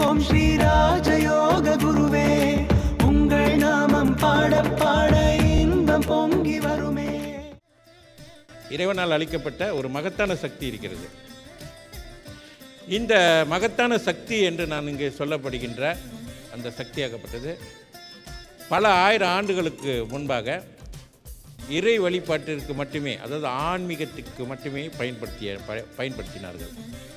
ஓம் ஸ்ரீ ராஜயோக குருவே உங்கள் நாமம் பாட பாட இன்பம் பொங்கி வருமே இறைவனால் அளிக்கப்பட்ட ஒரு மகத்தான சக்தி இருக்கிறது இந்த மகத்தான சக்தி என்று நான் இங்கே சொல்லப்படுகின்ற அந்த சக்தியாகப்பட்டது பல ஆயிரம் ஆண்டுகளுக்கு முன்பாக இறை வழிபாட்டிற்கு மட்டுமே அதாவது ஆன்மீகத்துக்கு மட்டுமே பயன்படுத்திய ப- பயன்படுத்தினார்கள்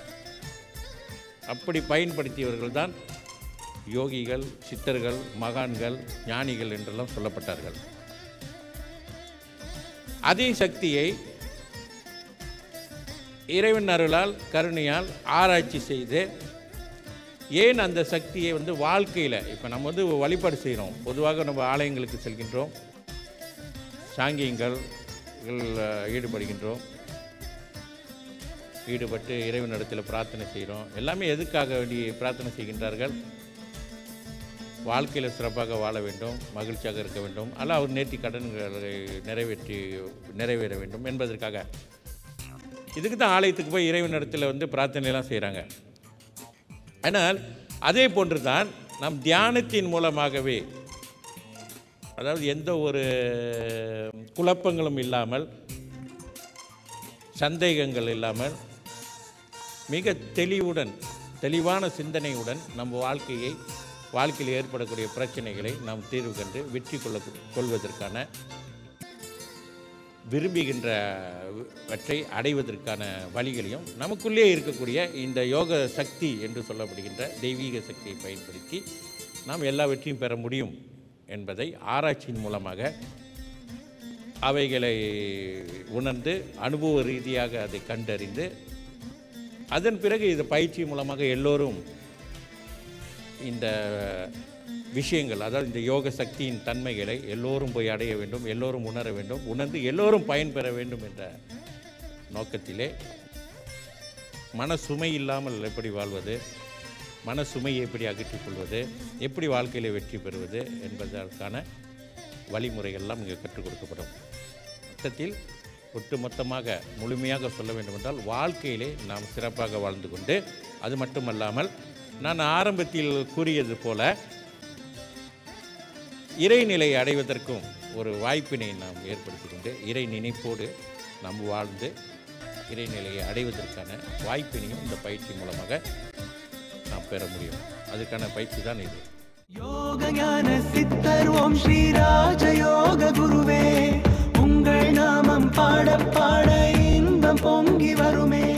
அப்படி பயன்படுத்தியவர்கள் தான் யோகிகள் சித்தர்கள் மகான்கள் ஞானிகள் என்றெல்லாம் சொல்லப்பட்டார்கள் அதே சக்தியை இறைவன் அருளால் கருணையால் ஆராய்ச்சி செய்து ஏன் அந்த சக்தியை வந்து வாழ்க்கையில் இப்போ நம்ம வந்து வழிபாடு செய்கிறோம் பொதுவாக நம்ம ஆலயங்களுக்கு செல்கின்றோம் சாங்கியங்கள் இதில் ஈடுபடுகின்றோம் ஈடுபட்டு இறைவனிடத்தில் பிரார்த்தனை செய்கிறோம் எல்லாமே எதுக்காக வேண்டி பிரார்த்தனை செய்கின்றார்கள் வாழ்க்கையில் சிறப்பாக வாழ வேண்டும் மகிழ்ச்சியாக இருக்க வேண்டும் அல்ல அவர் நேர்த்தி கடன்களை நிறைவேற்றி நிறைவேற வேண்டும் என்பதற்காக இதுக்கு தான் ஆலயத்துக்கு போய் இறைவனிடத்தில் வந்து பிரார்த்தனைலாம் செய்கிறாங்க ஆனால் அதே போன்று தான் நம் தியானத்தின் மூலமாகவே அதாவது எந்த ஒரு குழப்பங்களும் இல்லாமல் சந்தேகங்கள் இல்லாமல் மிக தெளிவுடன் தெளிவான சிந்தனையுடன் நம்ம வாழ்க்கையை வாழ்க்கையில் ஏற்படக்கூடிய பிரச்சனைகளை நாம் தீர்வு கண்டு வெற்றி கொள்ள கொள்வதற்கான விரும்புகின்றவற்றை அடைவதற்கான வழிகளையும் நமக்குள்ளே இருக்கக்கூடிய இந்த யோக சக்தி என்று சொல்லப்படுகின்ற தெய்வீக சக்தியை பயன்படுத்தி நாம் எல்லாவற்றையும் பெற முடியும் என்பதை ஆராய்ச்சியின் மூலமாக அவைகளை உணர்ந்து அனுபவ ரீதியாக அதை கண்டறிந்து அதன் பிறகு இது பயிற்சி மூலமாக எல்லோரும் இந்த விஷயங்கள் அதாவது இந்த யோக சக்தியின் தன்மைகளை எல்லோரும் போய் அடைய வேண்டும் எல்லோரும் உணர வேண்டும் உணர்ந்து எல்லோரும் பயன்பெற வேண்டும் என்ற நோக்கத்திலே மன சுமை இல்லாமல் எப்படி வாழ்வது மன சுமையை எப்படி அகற்றிக் கொள்வது எப்படி வாழ்க்கையில் வெற்றி பெறுவது என்பதற்கான வழிமுறைகள்லாம் இங்கே கற்றுக் கொடுக்கப்படும் மொத்தத்தில் ஒட்டுமொத்தமாக முழுமையாக சொல்ல வேண்டுமென்றால் வாழ்க்கையிலே நாம் சிறப்பாக வாழ்ந்து கொண்டு அது மட்டுமல்லாமல் நான் ஆரம்பத்தில் கூறியது போல இறைநிலை அடைவதற்கும் ஒரு வாய்ப்பினை நாம் ஏற்படுத்தி கொண்டு இறை நினைப்போடு நாம் வாழ்ந்து இறைநிலையை அடைவதற்கான வாய்ப்பினையும் இந்த பயிற்சி மூலமாக நாம் பெற முடியும் அதுக்கான பயிற்சி தான் இது யோக ஞான சித்தர் ஓம் ஸ்ரீ ராஜயோக குருவே உங்கள் நாமம் பாட பாட இன்பம் பொங்கி வருமே